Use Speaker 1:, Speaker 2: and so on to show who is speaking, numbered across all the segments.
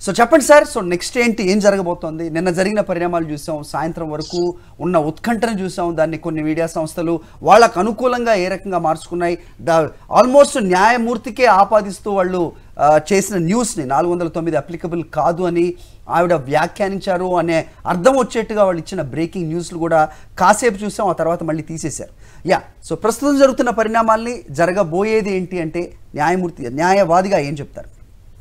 Speaker 1: So చెప్పండి sir so next ఏంటి ఏం జరగబోతోంది నిన్న జరిగిన పరిణామాలు చూసాం సాయంత్రం వరకు ఉన్న ఉత్కంఠను చూసాం దాన్ని కొన్ని మీడియా సంస్థలు వాళ్ళకు అనుకూలంగా ఏ రకంగా మార్చుకున్నాయి ద ఆల్మోస్ట్ న్యాయమూర్తికే ఆపాదిస్తూ వాళ్ళు ఆ, చేసిన న్యూస్ని నాలుగు వందల తొమ్మిది అప్లికబుల్ కాదు అని ఆవిడ వ్యాఖ్యానించారు అనే అర్థం వచ్చేట్టుగా వాళ్ళు ఇచ్చిన బ్రేకింగ్ న్యూస్లు కూడా కాసేపు చూసాం ఆ తర్వాత మళ్ళీ తీసేశారు యా సో ప్రస్తుతం జరుగుతున్న పరిణామాల్ని జరగబోయేది ఏంటి అంటే న్యాయమూర్తి న్యాయవాదిగా ఏం చెప్తారు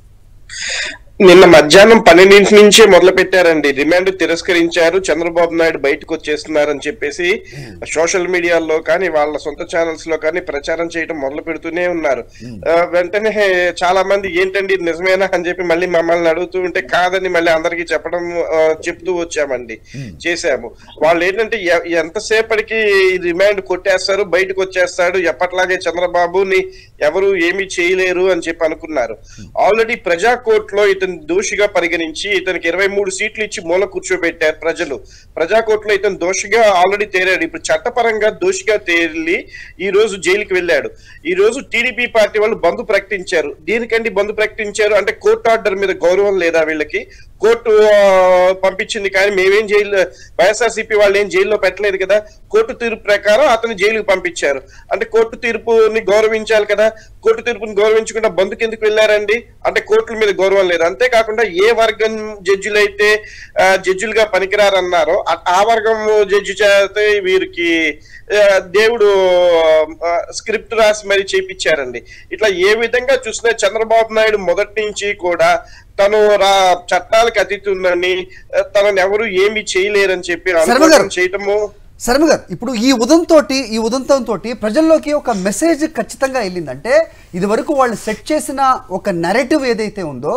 Speaker 2: నిన్న మధ్యాహ్నం పన్నెండింటి నుంచే మొదలు పెట్టారండి రిమాండ్ తిరస్కరించారు చంద్రబాబు నాయుడు బయటకు వచ్చేస్తున్నారని చెప్పేసి సోషల్ మీడియాలో కానీ వాళ్ళ సొంత ఛానల్స్ లో కానీ ప్రచారం చేయడం మొదలు పెడుతూనే ఉన్నారు ఆ, వెంటనే చాలా మంది ఏంటండి ఇది నిజమేనా అని చెప్పి మళ్ళీ మమ్మల్ని అడుగుతూ ఉంటే కాదని మళ్ళీ అందరికీ చెప్పడం ఆ, చెప్తూ వచ్చామండి చేశాము వాళ్ళు ఏంటంటే ఎ- ఎంతసేపటికి రిమాండ్ కొట్టేస్తారు బయటకు వచ్చేస్తాడు ఎప్పట్లాగే చంద్రబాబుని ఎవరు ఏమీ చేయలేరు అని చెప్పి అనుకున్నారు ఆల్రెడీ ప్రజా కోర్టులో ఇతను దోషిగా పరిగణించి ఇతనికి ఇరవై మూడు సీట్లు ఇచ్చి మూల కూర్చోబెట్టారు ప్రజలు ప్రజా కోర్టులో ఇతను దోషిగా ఆల్రెడీ తేలాడు ఇప్పుడు చట్టపరంగా దోషిగా తేలి ఈ రోజు జైలుకి వెళ్ళాడు ఈ రోజు టీడీపీ పార్టీ వాళ్ళు బంద్ ప్రకటించారు దీనికండి బంద్ ప్రకటించారు అంటే కోర్టు ఆర్డర్ మీద గౌరవం లేదా వీళ్ళకి కోర్టు ఆ, పంపించింది కానీ మేమేం జైలు వైఎస్ఆర్సీపీ వాళ్ళు ఏం జైల్లో పెట్టలేదు కదా కోర్టు తీర్పు ప్రకారం అతను జైలుకి పంపించారు అంటే కోర్టు తీర్పుని గౌరవించాలి కదా కోర్టు తీర్పుని గౌరవించకుండా బంధుకు ఎందుకు వెళ్ళారండి అంటే కోర్టుల మీద గౌరవం లేదు అంతేకాకుండా ఏ వర్గం జడ్జిలైతే ఆ, జడ్జిలుగా పనికిరారన్నారో ఆ- ఆ వర్గం జడ్జి చేత వీరికి ఆ, దేవుడు ఆ, స్క్రిప్ట్ రాసి మరి చేపించారండి ఇట్లా ఏ విధంగా చూసినా చంద్రబాబు నాయుడు మొదటి నుంచి కూడా తను రా చట్టాలకు అతీతుందని ఆ, తనని ఎవరు ఏమీ చేయలేరని చెప్పి
Speaker 1: శర్మ గారు.
Speaker 2: అనుకోవడం చేయటము
Speaker 1: శర్మ గారు ఇప్పుడు ఈ ఉదంతోటి ఈ ఉదంతంతో ప్రజల్లోకి ఒక మెసేజ్ ఖచ్చితంగా వెళ్ళిందంటే ఇది వరకు వాళ్ళు సెట్ చేసిన ఒక నెరేటివ్ ఏదైతే ఉందో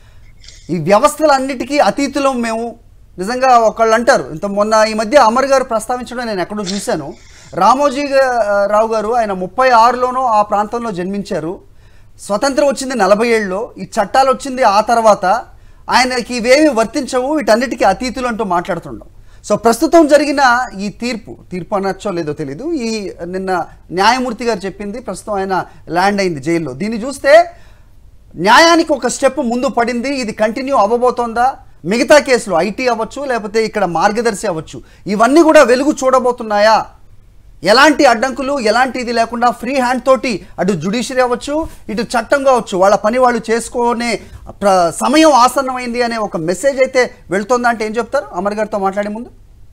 Speaker 1: ఈ వ్యవస్థలన్నిటికీ అతీతులం మేము నిజంగా ఒకళ్ళు అంటారు ఇంత మొన్న ఈ మధ్య అమర్ గారు ప్రస్తావించడం నేను ఎక్కడో చూశాను రామోజీ గా- రావు గారు ఆయన ముప్పై ఆరులోనో ఆ ప్రాంతంలో జన్మించారు స్వతంత్రం వచ్చింది నలభై ఏళ్ళలో ఈ చట్టాలు వచ్చింది ఆ తర్వాత ఆయనకి ఇవేమి వర్తించవు వీటన్నిటికీ అతీతులు అంటూ మాట్లాడుతుండం సో ప్రస్తుతం జరిగిన ఈ తీర్పు తీర్పు అనొచ్చో లేదో తెలీదు ఈ నిన్న న్యాయమూర్తి గారు చెప్పింది ప్రస్తుతం ఆయన ల్యాండ్ అయింది జైల్లో దీన్ని చూస్తే న్యాయానికి ఒక స్టెప్ ముందు పడింది ఇది కంటిన్యూ అవ్వబోతోందా మిగతా కేసులు ఐటీ అవ్వచ్చు లేకపోతే ఇక్కడ మార్గదర్శి అవ్వచ్చు ఇవన్నీ కూడా వెలుగు చూడబోతున్నాయా ఎలాంటి అడ్డంకులు ఎలాంటి ఇది లేకుండా ఫ్రీ హ్యాండ్ తోటి అటు జుడిషియరీ అవ్వచ్చు ఇటు చట్టం కావచ్చు వాళ్ళ పని వాళ్ళు చేసుకునే ప్ర- సమయం ఆసన్నమైంది అనే ఒక మెసేజ్ అయితే వెళ్తుందా అంటే ఏం చెప్తారు అమర్ గారితో మాట్లాడే ముందు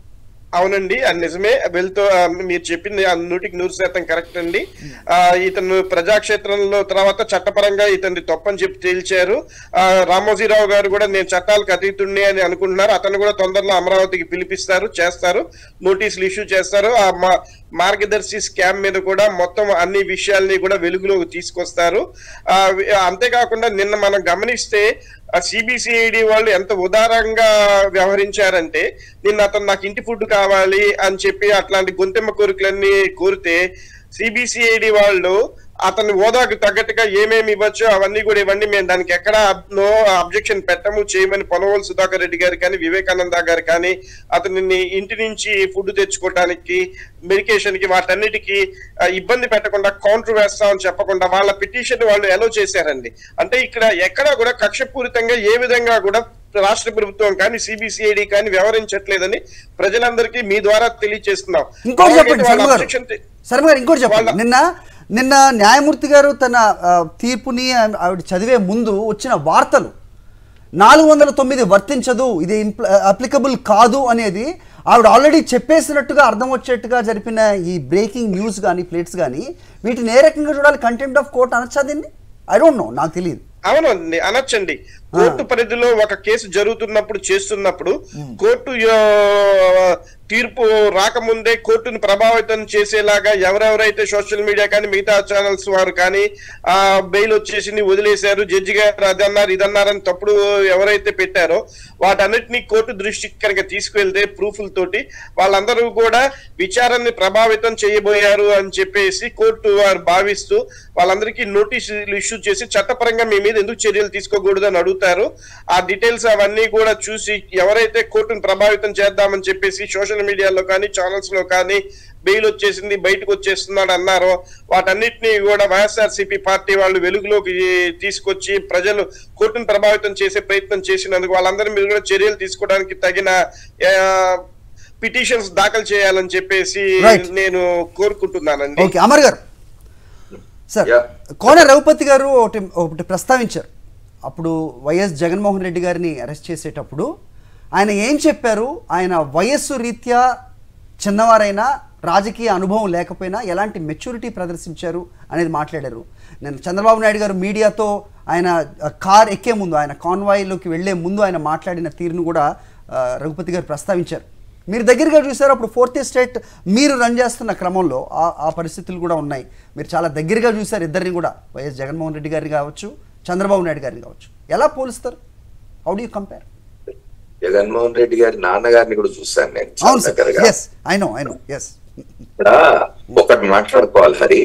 Speaker 2: అవునండి అది నిజమే వెళ్తూ ఆ, మీరు చెప్పింది ఆ నూటికి నూరు శాతం కరెక్ట్ అండి ఆ, ఇతను ప్రజాక్షేత్రంలో తర్వాత చట్టపరంగా ఇతన్ని తప్పని చెప్పి తేల్చారు ఆ, రామోజీరావు గారు కూడా నేను చట్టాలకు అతీతుణ్ణి అని అనుకుంటున్నారు అతను కూడా తొందరలో అమరావతికి పిలిపిస్తారు చేస్తారు నోటీసులు ఇష్యూ చేస్తారు ఆ మా- మార్గదర్శి స్కామ్ మీద కూడా మొత్తం అన్ని విషయాల్ని కూడా వెలుగులోకి తీసుకొస్తారు ఆ, వి- అంతేకాకుండా నిన్న మనం గమనిస్తే ఆ సిబిసిఐడి వాళ్ళు ఎంత ఉదారంగా వ్యవహరించారంటే నిన్న అతను నాకు ఇంటి ఫుడ్ కావాలి అని చెప్పి అట్లాంటి గొంతెమ్మ కోరికలన్నీ కోరితే సిబిసిఐడి వాళ్ళు అతని హోదాకు తగ్గట్టుగా ఏమేమి ఇవ్వచ్చు అవన్నీ కూడా ఇవ్వండి మేము దానికి ఎక్కడ నో అబ్జెక్షన్ పెట్టము చేయమని పొలవోలు సుధాకర్ రెడ్డి గారు కానీ వివేకానంద గారు కానీ అతనిని ఇంటి నుంచి ఫుడ్ తెచ్చుకోవడానికి మెడికేషన్ కి వాటన్నిటికీ ఆ, ఇబ్బంది పెట్టకుండా కౌంటర్ వేస్తామని చెప్పకుండా వాళ్ళ పిటిషన్ వాళ్ళు ఎలో చేశారండి అంటే ఇక్కడ ఎక్కడ కూడా కక్షపూరితంగా ఏ విధంగా కూడా రాష్ట్ర ప్రభుత్వం కానీ సిబిసిఐడి కానీ వ్యవహరించట్లేదని ప్రజలందరికీ మీ ద్వారా తెలియజేస్తున్నాం
Speaker 1: ఇంకోటి చెప్పండి
Speaker 2: వాళ్ళ
Speaker 1: శర్మ గారు
Speaker 2: objection తే-
Speaker 1: శర్మ గారు ఇంకోటి చెప్పండి
Speaker 2: వాళ్ళ-
Speaker 1: నిన్న నిన్న న్యాయమూర్తి గారు తన ఆ, తీర్పుని ఆ- ఆవిడ చదివే ముందు వచ్చిన వార్తలు నాలుగు వందల తొమ్మిది వర్తించదు ఇది అప్లికబుల్ కాదు అనేది ఆవిడ ఆల్రెడీ చెప్పేసినట్టుగా అర్థం వచ్చేట్టుగా జరిపిన ఈ బ్రేకింగ్ న్యూస్ కానీ ప్లేట్స్ కానీ వీటిని ఏ రకంగా చూడాలి కంటెంప్ట్ ఆఫ్ కోర్ట్ అనొచ్చా దీన్ని ఐ డోంట్ నో నాకు తెలియదు
Speaker 2: అవునండి అనొచ్చండి కోర్టు పరిధిలో ఒక కేసు జరుగుతున్నప్పుడు చేస్తున్నప్పుడు కోర్టు ఆ, తీర్పు రాకముందే కోర్టును ప్రభావితం చేసేలాగా ఎవరెవరైతే సోషల్ మీడియా కానీ మిగతా ఛానల్స్ వారు కానీ ఆ బెయిల్ వచ్చేసింది వదిలేశారు జడ్జి గారు అదన్నారు ఇదన్నారని తప్పుడు ఎవరైతే పెట్టారో వాటన్నిటిని కోర్టు దృష్టికి కనుక తీసుకువెళ్తే ప్రూఫ్ల తోటి వాళ్ళందరూ కూడా విచారాన్ని ప్రభావితం చేయబోయారు అని చెప్పేసి కోర్టు వారు భావిస్తూ వాళ్ళందరికీ నోటీసులు ఇష్యూ చేసి చట్టపరంగా మీ మీద ఎందుకు చర్యలు తీసుకోకూడదు అని అడుగుతారు చెప్తారు ఆ డీటెయిల్స్ అవన్నీ కూడా చూసి ఎవరైతే కోర్టును ప్రభావితం చేద్దామని చెప్పేసి సోషల్ మీడియాలో కానీ ఛానల్స్ లో కానీ బెయిల్ వచ్చేసింది బయటకు వచ్చేస్తున్నాడు అన్నారో వాటన్నిటిని కూడా వైఎస్ఆర్సీపీ పార్టీ వాళ్ళు వెలుగులోకి తీసుకొచ్చి ప్రజలు కోర్టును ప్రభావితం చేసే ప్రయత్నం చేసినందుకు వాళ్ళందరి మీద కూడా చర్యలు తీసుకోవడానికి తగిన పిటిషన్స్ దాఖలు చేయాలని చెప్పేసి
Speaker 1: Right.
Speaker 2: నేను కోరుకుంటున్నానండి
Speaker 1: ఓకే అమర్ గారు సార్
Speaker 3: Yeah.
Speaker 1: కోన రఘుపతి గారు ఒకటి ఒకటి ప్రస్తావించారు అప్పుడు వైఎస్ జగన్మోహన్ రెడ్డి గారిని అరెస్ట్ చేసేటప్పుడు ఆయన ఏం చెప్పారు ఆయన వయస్సు రీత్యా చిన్నవారైనా రాజకీయ అనుభవం లేకపోయినా ఎలాంటి మెచ్యూరిటీ ప్రదర్శించారు అనేది మాట్లాడారు నేను చంద్రబాబు నాయుడు గారు మీడియాతో ఆయన ఆ, కార్ ఎక్కే ముందు ఆయన కాన్వాయ్లోకి వెళ్లే ముందు ఆయన మాట్లాడిన తీరును కూడా ఆ, రఘుపతి గారు ప్రస్తావించారు మీరు దగ్గరగా చూసారు అప్పుడు ఫోర్త్ ఎస్టేట్ మీరు రన్ చేస్తున్న క్రమంలో ఆ ఆ పరిస్థితులు కూడా ఉన్నాయి మీరు చాలా దగ్గరగా చూసారు ఇద్దరిని కూడా వైఎస్ జగన్మోహన్ రెడ్డి గారిని కావచ్చు చంద్రబాబు నాయుడు గారిని కావచ్చు ఎలా పోలుస్తారు how do compare
Speaker 3: Jaganmohan Reddy గారి నాన్నగారిని కూడా చూశాను నేను చాలా
Speaker 1: అవును సార్
Speaker 3: దగ్గరగా
Speaker 1: yes I know I know yes
Speaker 3: ఇక్కడ ఒకటి మాట్లాడుకోవాలి హరి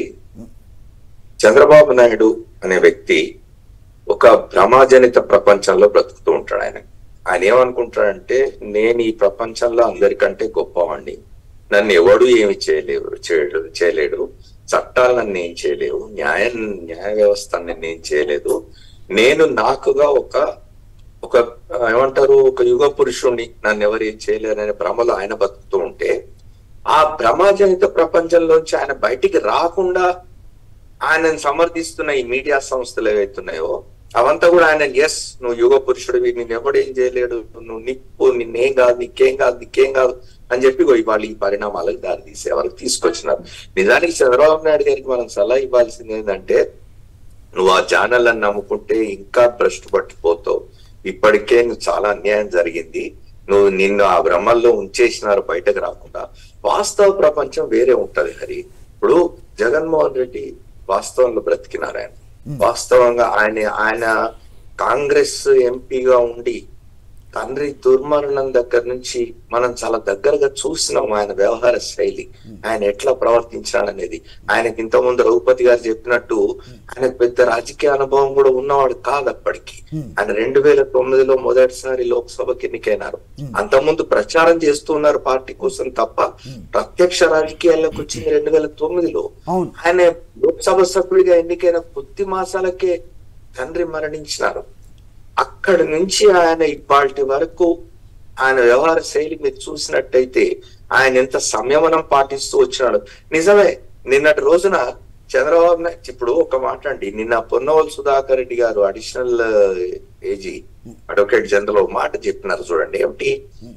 Speaker 3: చంద్రబాబు నాయుడు అనే వ్యక్తి ఒక భ్రమాజనిత ప్రపంచంలో బ్రతుకుతూ ఉంటాడు ఆయన ఆయన ఏమనుకుంటాడంటే నేను ఈ ప్రపంచంలో అందరికంటే గొప్పవాణ్ణి నన్ను ఎవడు ఏమి చేయలేవు చేయడు చేయలేడు చట్టాలు నన్ను ఏం చేయలేవు న్యాయం న్యాయ వ్యవస్థ నన్ను ఏం చేయలేదు నేను నాకుగా ఒక ఒక ఆ, ఏమంటారు ఒక యుగ పురుషుణ్ణి నన్ను ఎవరు ఏం చేయలేరు అనే భ్రమలో ఆయన బతుకుతూ ఉంటే ఆ భ్రమాజనిత ప్రపంచంలోంచి ఆయన బయటికి రాకుండా ఆయనను సమర్థిస్తున్న ఈ మీడియా సంస్థలు ఏవైతున్నాయో అవంతా కూడా ఆయన ఎస్ నువ్వు యుగ పురుషుడివి నేను ఎవడు ఏం చేయలేడు నువ్వు నిప్పు నిన్నేం కాదు నీకేం కాదు నీకేం కాదు అని చెప్పి ఇగో ఇవాళ ఈ పరిణామాలకు దారి తీసే వాళ్ళకి తీసుకొచ్చినారు నిజానికి చంద్రబాబు నాయుడు గారికి మనం సలహా ఇవ్వాల్సింది ఏంటంటే నువ్వు ఆ ఛానళ్ళని నమ్ముకుంటే ఇంకా భ్రష్టు పట్టిపోతావు ఇప్పటికే నువ్వు చాలా అన్యాయం జరిగింది నువ్వు నిన్ను ఆ భ్రమల్లో ఉంచేసినారు బయటకు రాకుండా వాస్తవ ప్రపంచం వేరే ఉంటది హరి ఇప్పుడు జగన్మోహన్ రెడ్డి వాస్తవంలో బ్రతికినారు ఆయన వాస్తవంగా ఆయన ఆయన కాంగ్రెస్ ఎంపీగా ఉండి తండ్రి దుర్మరణం దగ్గర నుంచి మనం చాలా దగ్గరగా చూసినాం ఆయన వ్యవహార శైలి ఆయన ఎట్లా ప్రవర్తించాడనేది ఆయనకి ఇంత ముందు రఘుపతి గారు చెప్పినట్టు ఆయనకు పెద్ద రాజకీయ అనుభవం కూడా ఉన్నవాడు కాదు అప్పటికి ఆయన రెండు వేల తొమ్మిదిలో మొదటిసారి లోక్సభకి ఎన్నికైనారు అంతకుముందు ప్రచారం చేస్తూ ఉన్నారు పార్టీ కోసం తప్ప ప్రత్యక్ష రాజకీయాల్లోకి వచ్చింది రెండు వేల తొమ్మిదిలో
Speaker 1: అవును.
Speaker 3: ఆయన లోక్సభ సభ్యుడిగా ఎన్నికైన కొద్ది మాసాలకే తండ్రి మరణించినారు అక్కడి నుంచి ఆయన ఇప్పటి వరకు ఆయన వ్యవహార శైలి మీరు చూసినట్టయితే ఆయన ఎంత సంయమనం పాటిస్తూ వచ్చినాడు నిజమే నిన్నటి రోజున చంద్రబాబు నాయుడు ఇప్పుడు ఒక మాట అండి నిన్న పొన్నవల్ సుధాకర్ రెడ్డి గారు అడిషనల్ ఏజీ అడ్వకేట్ జనరల్ ఒక మాట చెప్పినారు చూడండి ఏమిటి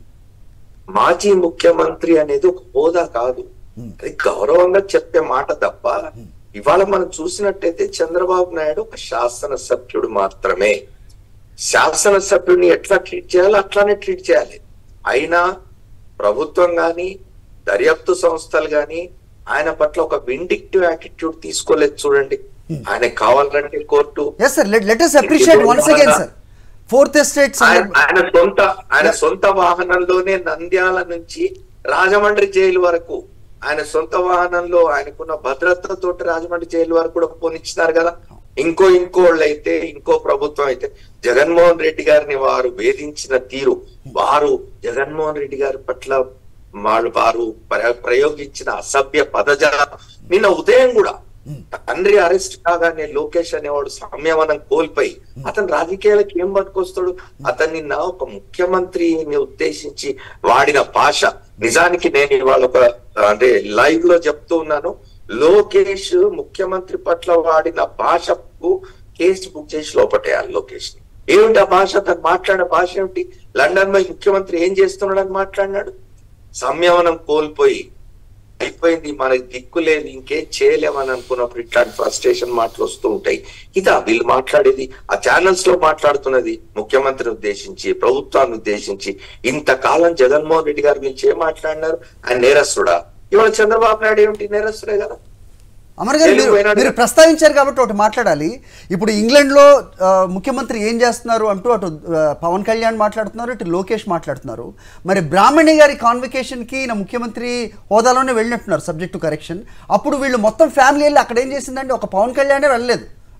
Speaker 3: మాజీ ముఖ్యమంత్రి అనేది ఒక హోదా కాదు అది గౌరవంగా చెప్పే మాట తప్ప ఇవాళ మనం చూసినట్టయితే చంద్రబాబు నాయుడు ఒక శాసన సభ్యుడు మాత్రమే శాసన సభ్యుడిని ఎట్లా ట్రీట్ చేయాలో అట్లానే ట్రీట్ చేయాలి అయినా ప్రభుత్వం గాని దర్యాప్తు సంస్థలు గాని ఆయన పట్ల ఒక విండిక్టివ్ యాటిట్యూడ్ తీసుకోలేదు చూడండి ఆయనకు కావాలంటే court
Speaker 1: yes sir let let us appreciate once again sir fourth estate
Speaker 3: ఆయన ఆయన సొంత ఆయన సొంత వాహనంలోనే నంద్యాల నుంచి రాజమండ్రి జైలు వరకు ఆయన సొంత వాహనంలో ఆయనకున్న భద్రతతో రాజమండ్రి జైలు వరకు కూడా పోనిచ్చినారు కదా ఇంకో ఇంకోళ్ళు అయితే ఇంకో ప్రభుత్వం అయితే జగన్మోహన్ రెడ్డి గారిని వారు వేధించిన తీరు వారు జగన్మోహన్ రెడ్డి గారి పట్ల వాళ్ళు వారు ప్ర- ప్రయోగించిన అసభ్య పదజాలం నిన్న ఉదయం కూడా తండ్రి అరెస్ట్ కాగానే లోకేష్ అనేవాడు సంయమనం కోల్పోయి అతను రాజకీయాలకు ఏం పట్టుకొస్తాడు అతన్ని నా ఒక ముఖ్యమంత్రిని ఉద్దేశించి వాడిన భాష నిజానికి నేను ఇవాళ ఒక అంటే లైవ్ లో చెప్తూ ఉన్నాను లోకేష్ ముఖ్యమంత్రి పట్ల వాడిన భాషకు కేసు బుక్ చేసి లోపటేయాలి లోకేష్ ని ఏమిటి ఆ భాష తను మాట్లాడిన భాష ఏమిటి లండన్ పోయి ముఖ్యమంత్రి ఏం చేస్తున్నాడని మాట్లాడినాడు సంయమనం కోల్పోయి అయిపోయింది మనకి దిక్కు లేదు ఇంకేం చేయలేమని అనుకున్నప్పుడు ఇట్లాంటి ఫ్రస్ట్రేషన్ మాటలు వస్తూ ఉంటాయి ఇదా వీళ్ళు మాట్లాడేది ఆ ఛానల్స్ లో మాట్లాడుతున్నది ముఖ్యమంత్రిని ఉద్దేశించి ప్రభుత్వాన్ని ఉద్దేశించి ఇంతకాలం జగన్మోహన్ రెడ్డి గారి గురించి ఏం మాట్లాడినారు ఆయన నేరస్తుడా ఇవాళ చంద్రబాబు నాయుడు ఏమిటి నేరస్తుడే కదా
Speaker 1: అమర్ గారు మీరు
Speaker 3: జైలుకు పోయినాడు
Speaker 1: మీరు
Speaker 3: కదా.
Speaker 1: ప్రస్తావించారు కాబట్టి ఒకటి మాట్లాడాలి ఇప్పుడు ఇంగ్లాండ్లో ఆ, ముఖ్యమంత్రి ఏం చేస్తున్నారు అంటూ అటు ఆ, పవన్ కళ్యాణ్ మాట్లాడుతున్నారు ఇటు లోకేష్ మాట్లాడుతున్నారు మరి బ్రాహ్మణి గారి కాన్వికేషన్కి ఈయన ముఖ్యమంత్రి హోదాలోనే వెళ్ళినట్టున్నారు సబ్జెక్ట్ టు కరెక్షన్ అప్పుడు వీళ్ళు మొత్తం ఫ్యామిలీ వెళ్ళి అక్కడ ఏం చేసిందంటే ఒక పవన్ కళ్యాణే వెళ్ళలేదు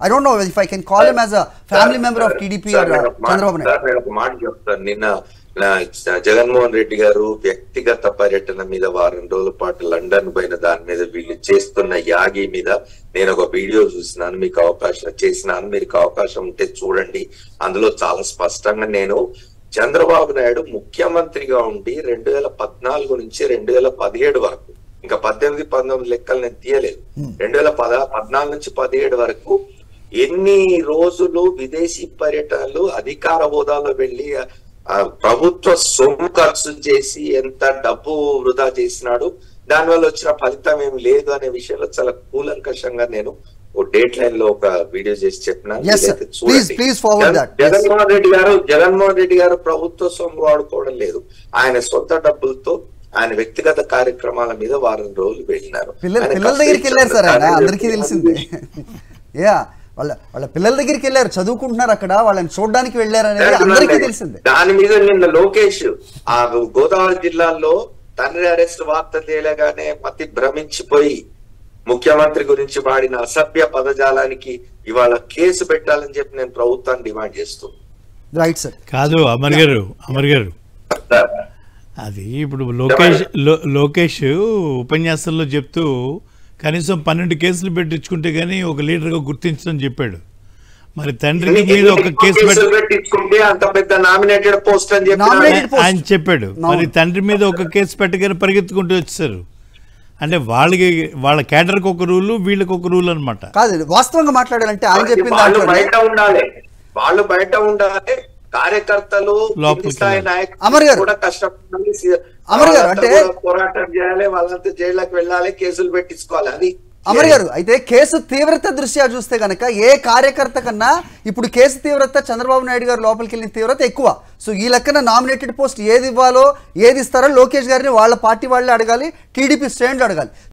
Speaker 1: I don't know if I can call him as a family member of TDP
Speaker 3: sir, నేను ఒక మాట-
Speaker 1: చంద్రబాబు నాయుడు
Speaker 3: సార్, నేను ఒక మాట చెప్తాను నిన్న నా జగన్మోహన్ రెడ్డి గారు వ్యక్తిగత పర్యటన మీద వారం రోజుల పాటు లండన్ పోయిన దాని మీద వీళ్ళు చేస్తున్న యాగి మీద నేను ఒక వీడియో చూసినాను మీకు అవకాశం చేసినాను మీకు అవకాశం ఉంటే చూడండి అందులో చాలా స్పష్టంగా నేను చంద్రబాబు నాయుడు ముఖ్యమంత్రిగా ఉండి రెండు వేల పద్నాలుగు నుంచి రెండు వేల పదిహేడు వరకు ఇంకా పద్దెనిమిది పంతొమ్మిది లెక్కలు నేను తీయలేదు రెండు వేల పద పద్నాలుగు నుంచి పదిహేడు వరకు ఎన్ని రోజులు విదేశీ పర్యటనలు అధికార హోదాలో వెళ్ళి ఆ, ప్రభుత్వ సొమ్ము ఖర్చు చేసి ఎంత డబ్బు వృధా చేసినాడు దానివల్ల వచ్చిన ఫలితం ఏమి లేదు అనే విషయంలో చాలా కూలంకషంగా నేను ఓ డేట్ లైన్ లో ఒక వీడియో చేసి చెప్పినాను
Speaker 1: Yes, sir.
Speaker 3: మీరైతే
Speaker 1: Please,
Speaker 3: చూడండి.
Speaker 1: please forward
Speaker 3: Jagan-
Speaker 1: that. Yes.
Speaker 3: Jaganmohan Reddy గారు జగన్మోహన్ రెడ్డి గారు ప్రభుత్వ సొమ్ము వాడుకోవడం లేదు ఆయన సొంత డబ్బులతో ఆయన వ్యక్తిగత కార్యక్రమాల మీద వారం రోజులు వెళ్ళినారు
Speaker 1: పిల్లల
Speaker 3: ఆయన
Speaker 1: పిల్లల దగ్గరికి వెళ్ళారు సార్ ఆయన
Speaker 3: కార్యక్రమాలు
Speaker 1: అందరికీ తెలిసిందే యా వాళ్ళ వాళ్ళ పిల్లల దగ్గరికి వెళ్ళారు చదువుకుంటున్నారు అక్కడ వాళ్ళని చూడడానికి వెళ్ళారు అనేది అందరికీ తెలిసిందే
Speaker 3: దాని మీద నిన్న లోకేష్ ఆ గోదావరి జిల్లాలో తండ్రి అరెస్ట్ వార్త తేలగానే మతి భ్రమించిపోయి ముఖ్యమంత్రి గురించి వాడిన అసభ్య పదజాలానికి ఇవాళ కేసు పెట్టాలని చెప్పి నేను ప్రభుత్వాన్ని డిమాండ్ చేస్తున్నాను
Speaker 1: రైట్ సార్
Speaker 4: కాదు అమర్ గారు అమర్ గారు అది ఇప్పుడు లోకేష్ లో- లోకేష్ ఉపన్యాసంలో చెప్తూ కనీసం పన్నెండు కేసులు పెట్టించుకుంటే గానీ ఒక లీడర్గా గుర్తించడం చెప్పాడు మరి తండ్రికి మీద ఒక కేసు పెట్టి
Speaker 3: కేసులు పెట్టించుకుంటే అంత పెద్ద నామినేటెడ్ పోస్ట్ అని చెప్పి
Speaker 1: Nominated post.
Speaker 4: ఆయన చెప్పాడు మరి తండ్రి మీద ఒక కేసు పెట్టగానే పరిగెత్తుకుంటూ వచ్చారు అంటే వాళ్ళకి వాళ్ళ కేటర్కి ఒక రూలు వీళ్ళకి ఒక రూల్ అనమాట
Speaker 1: కాదు వాస్తవంగా మాట్లాడాలంటే ఆయన చెప్పిన
Speaker 3: వాళ్ళు
Speaker 1: దాంట్లో
Speaker 3: బయట ఉండాలి వాళ్ళు బయట ఉండాలి కార్యకర్తలు
Speaker 4: లోపలికి
Speaker 3: కింది స్థాయి
Speaker 4: వెళ్ళాలి.
Speaker 3: నాయకులు
Speaker 1: అమర్ గారు.
Speaker 3: కూడా కష్టపడాలి సి-
Speaker 1: అమర్ గారు,
Speaker 3: వాళ్ళంతా
Speaker 1: అంటే-
Speaker 3: కూడా పోరాటం చేయాలి వాళ్ళంతా జైల్లోకి వెళ్ళాలి కేసులు పెట్టించుకోవాలి అది
Speaker 1: అమర్ గారు అయితే కేసు తీవ్రత దృష్ట్యా చూస్తే గనక ఏ కార్యకర్త కన్నా ఇప్పుడు కేసు తీవ్రత చంద్రబాబు నాయుడు గారు లోపలికి వెళ్ళిన తీవ్రత ఎక్కువ సో ఈ లెక్కన నామినేటెడ్ పోస్ట్ ఏది ఇవ్వాలో ఏది ఇస్తారో లోకేష్ గారిని వాళ్ళ పార్టీ వాళ్ళే అడగాలి టీడీపీ శ్రేణులు అడగాలి